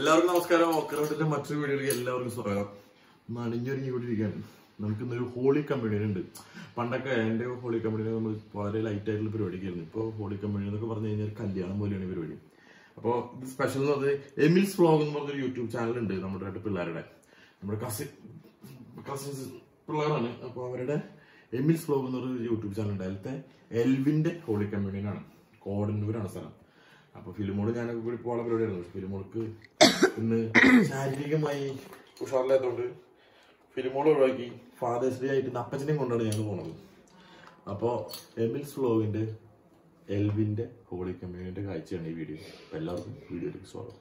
എല്ലാവർക്കും നമസ്കാരം ഓക്കറോട്ടിന്റെ മറ്റൊരു വീഡിയോയിലേക്ക് എല്ലാവർക്കും സ്വാഗതം നണിഞ്ഞൊരുങ്ങി കൊണ്ടിരിക്കുകയാണ് നമുക്ക് ഇന്നൊരു ഹോളി കമ്പനി ഉണ്ട് പണ്ടൊക്കെ എൻ്റെ ഹോളി കമ്പനി നമ്മൾ വളരെ ലൈറ്റ് ആയിട്ടുള്ള പരിപാടിക്കായിരുന്നു ഇപ്പോൾ ഹോളി കമ്പനി എന്നൊക്കെ പറഞ്ഞു കഴിഞ്ഞാൽ ഒരു കല്യാണം പോലെയാണ് ഈ പരിപാടി അപ്പോൾ ഇത് സ്പെഷ്യൽ എന്ന് പറഞ്ഞത് എമിൽസ് വ്ളോഗ് എന്ന് പറഞ്ഞൊരു യൂട്യൂബ് ചാനൽ ഉണ്ട് നമ്മുടെ രണ്ട് പിള്ളേരുടെ നമ്മുടെ കസിൻ കസിൻസ് പിള്ളേരാണ് അപ്പോൾ അവരുടെ എമിൽസ് വ്ളോഗ് എന്ന് പറഞ്ഞൊരു യൂട്യൂബ് ചാനൽ ഉണ്ട് അതിലത്തെ എൽവിന്റെ ഹോളി കമ്മ്യൂണിയനാണ് കോടന്നൂരാണ് സ്ഥലം അപ്പൊ ഫിലിമോട് ഞാനൊക്കെ കൂടി പോകാനുള്ള പരിപാടിയായിരുന്നു പക്ഷെ ഫിലിമോൾക്ക് ഇന്ന് ശാരീരികമായി ഉഷാറില്ലാത്തതുകൊണ്ട് ഫിലിമോൾ ഒഴിവാക്കി ഫാദേഴ്സ് ഡേ ആയിട്ട് ഇന്ന് അപ്പച്ചനെയും കൊണ്ടാണ് ഞങ്ങൾ പോണത് അപ്പോൾ എമിൽസ് വ്ളോഗിന്റെ എൽവിന്റെ ഹോളി കമ്മ്യൂണിന്റെ കാഴ്ചയാണ് ഈ വീഡിയോ അപ്പൊ എല്ലാവർക്കും വീഡിയോയിലേക്ക് സ്വാഗതം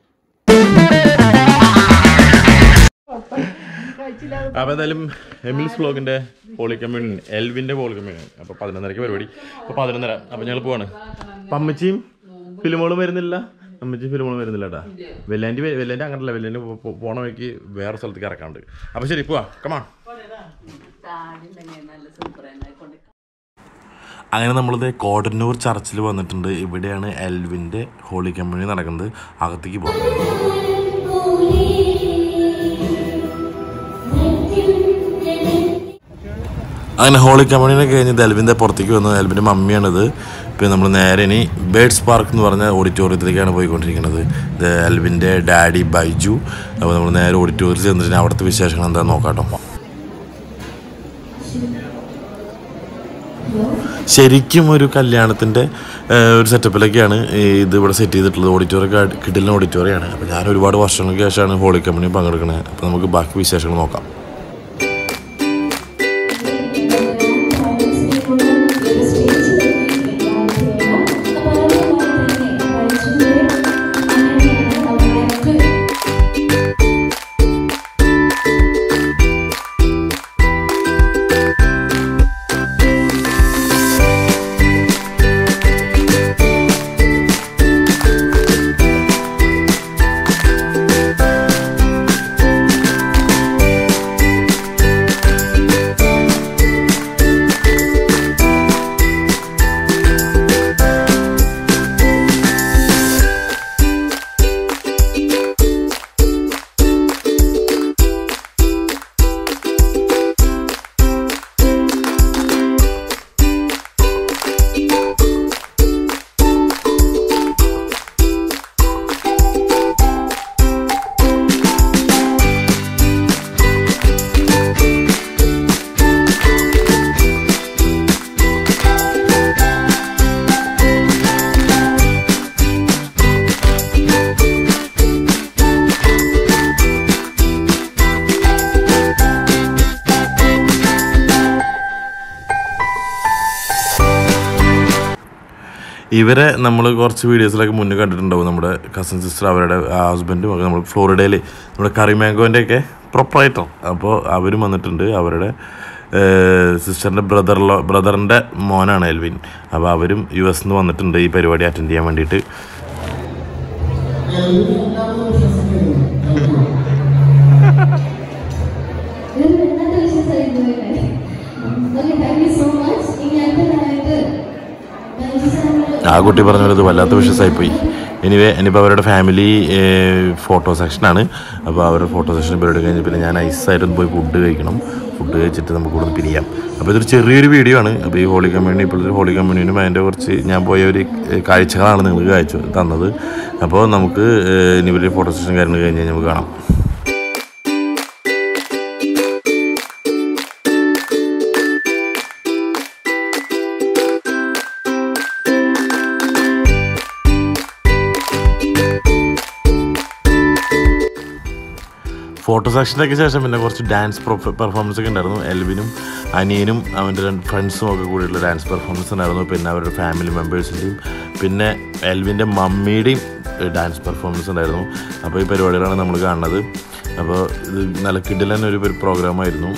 അപ്പൊ എന്തായാലും എമിൽസ് വ്ളോഗിന്റെ ഹോളി കമ്മ്യൂണിയൻ എൽവിന്റെ ഹോളി കമ്മ്യൂണിയൻ അപ്പൊ പതിനൊന്നരക്ക് പരിപാടി അപ്പൊ പതിനൊന്നര അപ്പൊ ഞങ്ങൾ പോവാണ് അപ്പൊ അമ്മച്ചിയും ഫിലിമോളും വരുന്നില്ല അമ്മച്ചിയും ഫിലിമോളും വരുന്നില്ല കേട്ടാ വെല്ലാൻ്റെ വെല്ലാൻ്റെ അങ്ങനല്ല വെല്ലാൻ്റെ പോണ വഴിക്ക് വേറെ സ്ഥലത്തേക്ക് ഇറക്കാണ്ട് അപ്പൊ ശരി പോവാ കമാ നല്ല സൂപ്പറാണ് കൊണ്ട് അങ്ങനെ നമ്മളിത് കോടന്നൂർ ചർച്ചിൽ വന്നിട്ടുണ്ട് ഇവിടെയാണ് എൽവിന്റെ ഹോളി കമ്മ്യൂണി നടക്കുന്നത് അകത്തേക്ക് പോകാം അങ്ങനെ ഹോളി കമ്മ്യൂണിനെ കഴിഞ്ഞ് എൽവിൻ്റെ പുറത്തേക്ക് വന്നു എൽവിൻ്റെ മമ്മിയാണിത് പിന്നെ നമ്മൾ നേരെ ഇനി ബേഡ്സ് പാർക്ക് എന്ന് പറഞ്ഞ ഓഡിറ്റോറിയത്തിലേക്കാണ് പോയിക്കൊണ്ടിരിക്കുന്നത് ഇത് എൽവിൻ്റെ ഡാഡി ബൈജു അപ്പോൾ നമ്മൾ നേരെ ഓഡിറ്റോറിയത്തിൽ ചെന്നിട്ട് അവിടുത്തെ വിശേഷങ്ങൾ എന്താണെന്ന് നോക്കാട്ടോ ശരിക്കും ഒരു കല്യാണത്തിൻ്റെ ഒരു സെറ്റപ്പിലൊക്കെയാണ് ഈ ഇത് ഇവിടെ സെറ്റ് ചെയ്തിട്ടുള്ളത് ഓഡിറ്റോറിയം കിടിലൻ ഓഡിറ്റോറിയമാണ് അപ്പോൾ ഞാൻ ഒരുപാട് വർഷങ്ങൾക്ക് ശേഷമാണ് ഹോളി കമ്പനി പങ്കെടുക്കുന്നത് അപ്പോൾ നമുക്ക് ബാക്കി വിശേഷങ്ങൾ നോക്കാം ഇവരെ നമ്മൾ കുറച്ച് വീഡിയോസിലൊക്കെ മുന്നേ കണ്ടിട്ടുണ്ടാവും നമ്മുടെ കസിൻ സിസ്റ്റർ അവരുടെ ഹസ്ബൻഡും ഒക്കെ നമ്മൾ ഫ്ലോറിഡയിൽ നമ്മുടെ കറിമാങ്കോൻ്റെ ഒക്കെ പ്രൊപ്പറേറ്റർ അപ്പോൾ അവരും വന്നിട്ടുണ്ട് അവരുടെ സിസ്റ്ററിൻ്റെ ബ്രദറിലോ ബ്രദറിൻ്റെ മോനാണ് എൽവിൻ അപ്പോൾ അവരും യു എസ് നിന്ന് വന്നിട്ടുണ്ട് ഈ പരിപാടി അറ്റൻഡ് ചെയ്യാൻ വേണ്ടിയിട്ട് ആ കുട്ടി പറഞ്ഞ പോലെ ഇത് വല്ലാത്ത വിഷയസായി പോയി എനിവേ ഇനിയിപ്പോൾ അവരുടെ ഫാമിലി ഫോട്ടോ സെക്ഷനാണ് അപ്പോൾ അവരുടെ ഫോട്ടോ സെക്ഷൻ പരിപാടി കഴിഞ്ഞ് പിന്നെ ഞാൻ ഐസായിട്ടൊന്ന് പോയി ഫുഡ് കഴിക്കണം ഫുഡ് കഴിച്ചിട്ട് നമുക്ക് ഇവിടെ നിന്ന് പിരിയാം അപ്പോൾ ഇതൊരു ചെറിയൊരു വീഡിയോ ആണ് അപ്പോൾ ഈ ഹോളി കമ്മ്യൂണി ഇപ്പോഴത്തെ ഹോളി കമ്മ്യൂണിനും അതിൻ്റെ കുറച്ച് ഞാൻ പോയ ഒരു കാഴ്ചകളാണ് നിങ്ങൾക്ക് കാഴ്ച തന്നത് അപ്പോൾ നമുക്ക് ഇനി ഇവരുടെ ഫോട്ടോ സെഷൻ കാര്യങ്ങൾ കഴിഞ്ഞ് കഴിഞ്ഞാൽ നമുക്ക് കാണാം ഫോട്ടോ സെക്ഷനൊക്കെ ശേഷം പിന്നെ കുറച്ച് ഡാൻസ് പെർഫോമൻസ് ഒക്കെ ഉണ്ടായിരുന്നു എൽവിനും അനിയനും അവൻ്റെ രണ്ട് ഫ്രണ്ട്സും ഒക്കെ കൂടിയുള്ള ഡാൻസ് പെർഫോമൻസ് ഉണ്ടായിരുന്നു പിന്നെ അവരുടെ ഫാമിലി മെമ്പേഴ്സിൻ്റെയും പിന്നെ എൽവിൻ്റെ മമ്മിയുടെയും ഡാൻസ് പെർഫോമൻസ് ഉണ്ടായിരുന്നു അപ്പോൾ ഈ പരിപാടികളാണ് നമ്മൾ കാണുന്നത് അപ്പോൾ ഇത് നല്ല കിഡിലൻ ഒരു പ്രോഗ്രാമായിരുന്നു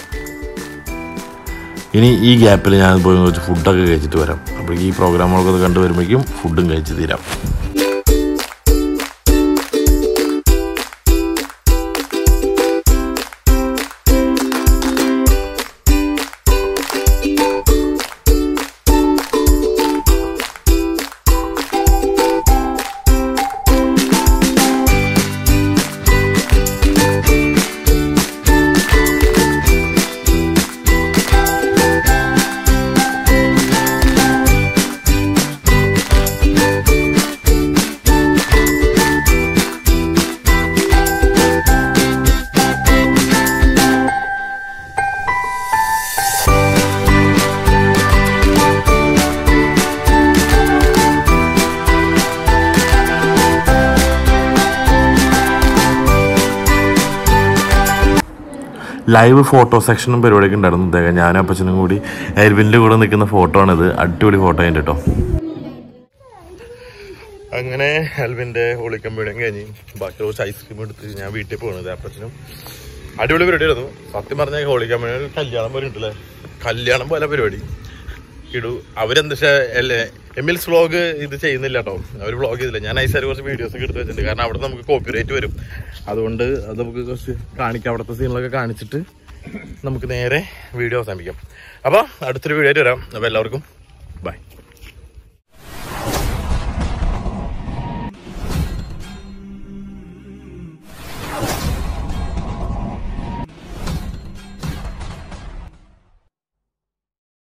ഇനി ഈ ഗ്യാപ്പിൽ ഞാൻ പോയി കുറച്ച് ഫുഡൊക്കെ കഴിച്ചിട്ട് വരാം അപ്പോൾ ഈ പ്രോഗ്രാമുകളൊക്കെ കണ്ടു വരുമ്പോഴേക്കും ഫുഡും കഴിച്ച് തീരാം ലൈവ് ഫോട്ടോ സെക്ഷനും പരിപാടിയൊക്കെ ഉണ്ടായിരുന്നു ഇദ്ദേഹം ഞാനും അപ്പച്ചനും കൂടി എൽവിൻ്റെ കൂടെ നിൽക്കുന്ന ഫോട്ടോ ആണിത് അടിപൊളി ഫോട്ടോ അതിൻ്റെ കേട്ടോ അങ്ങനെ എൽവിൻ്റെ ഹോളി കമ്പ്യൂണിയും കഴിഞ്ഞ് ബാക്കി കുറച്ച് ഐസ്ക്രീം എടുത്ത് ഞാൻ വീട്ടിൽ പോകുന്നത് അപ്പച്ചനും അടിപൊളി പരിപാടിയായിരുന്നു സത്യം പറഞ്ഞാൽ ഹോളി കമ്മ്യൂണി കല്യാണം പോലെ ഉണ്ടല്ലേ കല്യാണം പോലെ പരിപാടി ഇടു അവരെന്താ വെച്ചാ അല്ലേ എം എൽസ് വ്ളോഗ് ഇത് ചെയ്യുന്നില്ല കേട്ടോ അവർ വ്ളോഗ് ചെയ്തില്ല ഞാൻ ഐസാരി കുറച്ച് വീഡിയോസ് ഒക്കെ എടുത്ത് വെച്ചിട്ടുണ്ട് കാരണം അവിടെ നമുക്ക് കോപ്പിറൈറ്റ് വരും അതുകൊണ്ട് അത് നമുക്ക് കുറച്ച് കാണിക്കാം അവിടുത്തെ സീനുകളൊക്കെ കാണിച്ചിട്ട് നമുക്ക് നേരെ വീഡിയോ അവസാനിപ്പിക്കാം അപ്പോൾ അടുത്തൊരു വീഡിയോ ആയിട്ട് വരാം അപ്പോൾ എല്ലാവർക്കും ബൈ